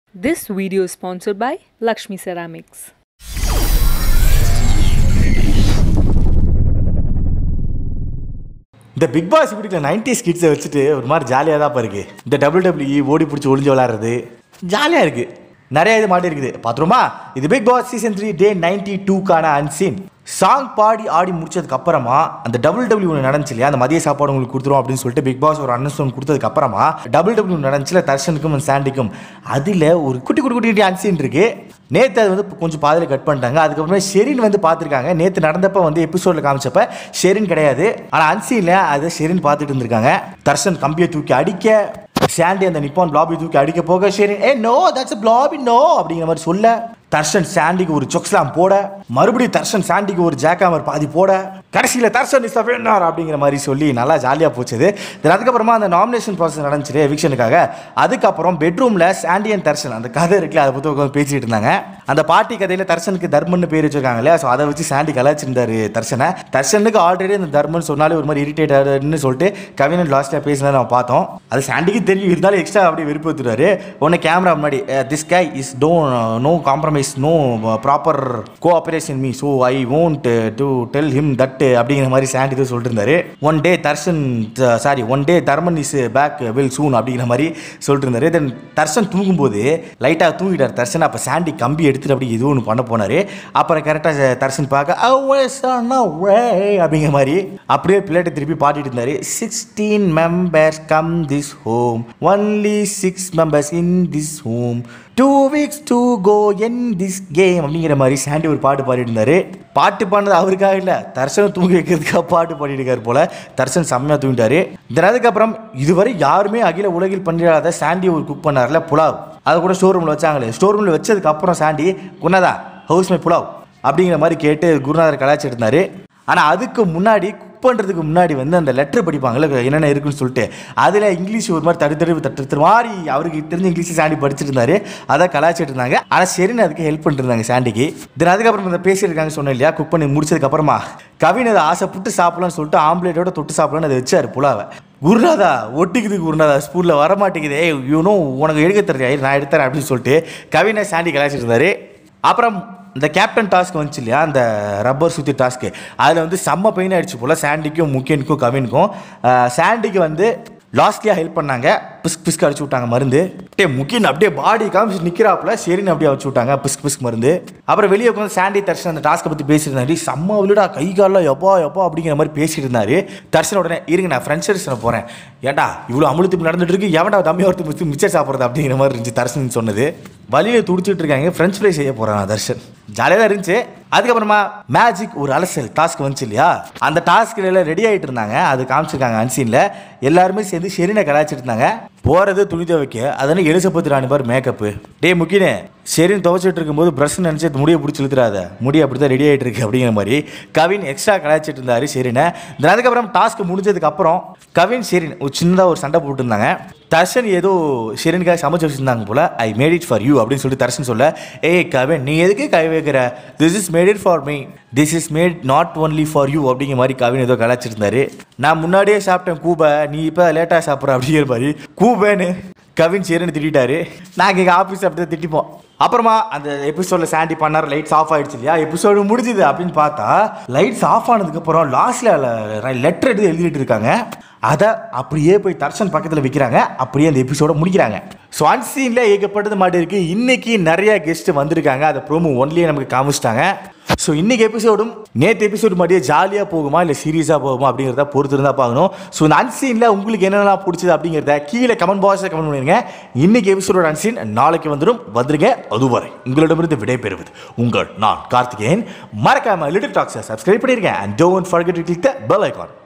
This video is sponsored by Lakshmi Ceramics. இந்த Bigg Boss இப்படி nineties கிட்ஸை வச்சுட்டு ஒரு மாதிரி ஜாலியாக தான் இருக்கு இந்த டபுள் டபிள்யூ ஓடி பிடிச்சி ஒளிஞ்சு விளாட்றது ஜாலியாக இருக்கு நிறைய இது மாட்டி இருக்குது பார்த்துருமா இது Bigg Boss season three day ninety டூக்கான அன்சீன் சாங் பாடி ஆடி முடிச்சதுக்கு அப்புறமா அந்த டபுள் டபிள்யூ ஒன்று நடந்துச்சு இல்லையா அந்த மதிய சாப்பாடு உங்களுக்கு கொடுத்துரும் அப்படின்னு சொல்லிட்டு பிக் பாஸ் ஒரு அனௌன்ஸ்மெண்ட் கொடுத்ததுக்கு அப்புறமா டபுள் டபிள்யூ நடந்துச்சுல தர்ஷனுக்கும் சாண்டிக்கும் அதில் ஒரு குட்டி குட்டி குட்டி குட்டி அன்சீன் இருக்கு நேற்று அது வந்து கொஞ்சம் பாதியில் கட் பண்ணிட்டாங்க அதுக்கப்புறமே ஷெரின் வந்து பார்த்துருக்காங்க நேற்று நடந்தப்ப வந்து எபிசோடில் காமிச்சப்ப ஷெரின் கிடையாது ஆனால் அன்சீனில் அது ஷெரின் பார்த்துட்டு இருந்திருக்காங்க தர்ஷன் கம்பியை தூக்கி அடிக்க சாண்டி அந்த நிப்பான் பிளாபி தூக்கி அடிக்க போக சரி ஏ நோ தட்ஸ் பிளாபி நோ அப்படிங்கிற மாதிரி சொல்ல தர்ஷன் சாண்டிக்கு ஒரு சொக்ஸ்லாம் போட மறுபடியும் தர்ஷன் சாண்டிக்கு ஒரு ஜாக்காமர் பாதி போட கடைசியில் தர்ஷன் இஸ் வின்னர் அப்படிங்கிற மாதிரி சொல்லி நல்லா ஜாலியாக போச்சுது தென் அதுக்கப்புறமா அந்த நாமினேஷன் ப்ராசஸ் நடந்துச்சு எவிக்ஷனுக்காக அதுக்கப்புறம் பெட்ரூமில் சாண்டி அண்ட் தர்ஷன் அந்த கதை இருக்குல்ல அதை பற்றி உட்காந்து பேசிட்டு இருந்தாங்க அந்த பாட்டி கதையில் தர்ஷனுக்கு தர்மன்னு பேர் வச்சிருக்காங்க இல்லையா ஸோ அதை வச்சு சாண்டி கலாச்சிருந்தாரு தர்ஷனை தர்ஷனுக்கு ஆல்ரெடி அந்த தர்மன் சொன்னாலே ஒரு மாதிரி இரிட்டேட் ஆகுதுன்னு சொல்லிட்டு கவினன் லாஸ்ட்டாக பேசினதை நம்ம பார்த்தோம் அது சாண்டிக்கு தெரியும் இருந்தாலும் எக்ஸ்ட்ரா அப்படியே விருப்பத்துறாரு உடனே கேமரா முன்னாடி this guy is too no compromise no proper cooperation me so I won't to tell him that அப்படிங்கிற மாதிரி சாண்டி தான் சொல்லிட்டு இருந்தாரு one day Darshan sorry one day Dharman is back will soon அப்படிங்கிற மாதிரி சொல்லிட்டு இருந்தாரு தென் தர்ஷன் தூங்கும்போது லைட்டாக தூங்கிட்டார் தர்ஷன் அப்போ சாண்டி கம்பி எடுத்துட்டு அப்படி ஏதோ ஒன்று பண்ண போனார் அப்புறம் கரெக்டாக தர்ஷன் பார்க்க "Oh, son, no way" அப்படிங்கிற மாதிரி அப்படியே பிள்ளைகிட்ட திருப்பி பாடிட்டு இருந்தாரு sixteen members come this home only six members in this home two weeks to go in this game அப்படிங்கிற மாதிரி சாண்டி ஒரு பாட்டு பாடிட்டு இருந்தாரு பாட்டு பாடினது அவருக்காக இல்லை தர்ஷனை தூங்கி வைக்கிறதுக்காக பாட்டு பாடிட்டு இருக்காரு போல தர்ஷன் செம்மையாக தூங்கிட்டாரு தென் அதுக்கப்புறம் இதுவரை யாருமே அகில உலகில் பண்ணிடாத சாண்டி ஒரு குக் பண்ணார்ல புலாவ் அதை கூட ஸ்டோர் ரூமில் வச்சாங்களே ஸ்டோர் ரூமில் வச்சதுக்கு அப்புறம் சாண்டி குன்னதா ஹவுஸ் மை புலாவ் அப்படிங்கிற மாதிரி கேட்டு குருநாதர் கலாச்சிட்டு இருந்தாரு ஆனால் அதுக்கு முன்னாடி குக் பண்ணுறதுக்கு முன்னாடி வந்து அந்த லெட்டர் படிப்பாங்கல்ல என்னென்ன இருக்குன்னு சொல்லிட்டு அதில் இங்கிலீஷ் ஒரு மாதிரி தடு தடு தட்டு தட்டு மாதிரி அவருக்கு தெரிஞ்ச இங்கிலீஷ் சாண்டி படிச்சுட்டு இருந்தாரு அதை கலாச்சிட்டு இருந்தாங்க ஆனால் சரின்னு அதுக்கு ஹெல்ப் பண்ணிட்டு இருந்தாங்க சாண்டிக்கு தென் அதுக்கப்புறம் இந்த பேசியிருக்காங்க சொன்னேன் இல்லையா குக் பண்ணி முடிச்சதுக்கு அப்புறமா கவின் அதை ஆசைப்பட்டு சாப்பிடலாம்னு சொல்லிட்டு ஆம்லேட்டோட தொட்டு சாப்பிடலாம்னு அதை வச்சாரு புலாவை குருநாதா ஒட்டிக்குது குருநாதா ஸ்கூலில் வர மாட்டேங்குது ஏய் யூனோ உனக்கு எடுக்க தெரியா நான் எடுத்தரேன் அப்படின்னு சொல்லிட்டு கவினை சாண்டி கலாச்சிட்டு இருந்தாரு அப்புறம் இந்த கேப்டன் டாஸ்க் வந்துச்சு இல்லையா அந்த ரப்பர் சுற்றி டாஸ்க்கு அதில் வந்து செம்ம பெயின் ஆயிடுச்சு போல் சாண்டிக்கும் முக்கியனுக்கும் கவினுக்கும் அஹ் சாண்டிக்கு வந்து லாஸ்ட்லியாக ஹெல்ப் பண்ணாங்க பிஸ்க் பிஸ்க் அடிச்சு விட்டாங்க மருந்து அப்படியே முக்கியன் அப்படியே பாடி காமிச்சு நிற்கிறாப்புல சரின்னு அப்படியே வச்சு விட்டாங்க பிஸ்க் பிஸ்க் மருந்து அப்புறம் வெளியே உட்காந்து சாண்டி தர்ஷன் அந்த டாஸ்க்கை பற்றி பேசியிருந்தாரு செம்ம விழுடா கை காலில் எப்பா எப்பா அப்படிங்கிற மாதிரி பேசிட்டு இருந்தாரு தர்ஷன் உடனே இருங்க நான் ஃப்ரெண்ட்ஸ் சர்வீஸில் போகிறேன் ஏன்டா இவ்வளோ அமுழுத்து நடந்துட்டு இருக்கு எவன்டா தம்பி ஒருத்தர் மிச்சம் மிச்சர் சாப்பிட்றது அப்படிங்கிற மாதிரி இருந்துச்சு தர்ஷன் சொன்னது வழியில் துடிச்சிட்டு இருக்காங்க ஃப்ரெஞ்ச் ஃப்ரை செய்ய போகிறான் தர்ஷன் ஜாலியாக தான் இருந்துச்சு அதுக்கப்புறமா மேஜிக் ஒரு அலசல் டாஸ்க் வந்துச்சு இல்லையா அந்த டாஸ்க்ல எல்லாம் ரெடி ஆகிட்டு இருந்தாங்க அது காமிச்சிருக்காங்க அன்சீனில் எல்லாருமே சேர்ந்து ஷெரினை கலாச்சிட்டு இருந்தாங்க போகிறது துணி துவைக்க அதனால எலிசபெத் ராணி பார் மேக்கப்பு டே முக்கினே ஷெரின் துவைச்சிட்டு இருக்கும்போது ப்ரஷ் நினச்சி முடியை பிடிச்சி இழுத்துறாத முடி அப்படி தான் ரெடி ஆகிட்டு இருக்கு அப்படிங்கிற மாதிரி கவின் எக்ஸ்ட்ரா கலாச்சிட்டு இருந்தாரு ஷெரினை தென் அதுக்கப்புறம் டாஸ்க் முடிஞ்சதுக்கு அப்புறம் கவின் ஷெரின் ஒரு சின்னதாக ஒரு சண்டை போட்டு இருந்தாங்க தர்ஷன் ஏதோ ஷெரினுக்காக சமைச்சு வச்சிருந்தாங்க போல I made it for you அப்படின்னு சொல்லிட்டு தர்ஷன் சொல்ல ஏய் கவின் நீ எதுக்கு கை வைக்கிற this is made it for me this is made not only for you அப்படிங்கிற மாதிரி கவின் ஏதோ கலாச்சிருந்தாரு நான் முன்னாடியே சாப்பிட்டேன் கூபை நீ இப்போ லேட்டாக சாப்பிட்ற அப்படிங்கிற மாதிரி கூபேன்னு கவின் சேருன்னு திட்டாரு நாங்கள் எங்கள் ஆஃபீஸ் அப்படி தான் திட்டிப்போம் அப்புறமா அந்த எபிசோடில் சாண்டி பண்ணார் லைட்ஸ் ஆஃப் ஆயிடுச்சு இல்லையா எபிசோடு முடிஞ்சுது அப்படின்னு பார்த்தா லைட்ஸ் ஆஃப் ஆனதுக்கப்புறம் லாஸ்ட்டில் லெட்டர் எடுத்து எழுதிட்டு இருக்காங்க அதை அப்படியே போய் தர்ஷன் பக்கத்தில் வைக்கிறாங்க அப்படியே அந்த எபிசோட முடிக்கிறாங்க ஸோ அன்சீனில் ஏகப்பட்டது மாட்டு இருக்கு இன்னைக்கு நிறைய கெஸ்ட் வந்திருக்காங்க அதை ப்ரோமோ ஒன்லியே நமக்கு காமிச்சிட்டாங்க ஸோ இன்னைக்கு எபிசோடும் நேற்று எபிசோடு மாதிரியே ஜாலியாக போகுமா இல்லை சீரியஸாக போகுமா அப்படிங்கிறத பொறுத்து இருந்தால் பார்க்கணும் ஸோ இந்த அன்சீனில் உங்களுக்கு என்னென்னலாம் பிடிச்சது அப்படிங்கிறத கீழே கமெண்ட் பாக்ஸில் கமெண்ட் பண்ணிருங்க இன்னைக்கு எபிசோடோட அன்சீன் நாளைக்கு வந்துடும் வந்துருங்க அதுவரை உங்களிடமிருந்து விடைபெறுவது உங்கள் நான் கார்த்திகேயன் மறக்காம லிட்டில் டாக்ஸை சப்ஸ்கிரைப் பண்ணியிருக்கேன் and don't forget to click the bell icon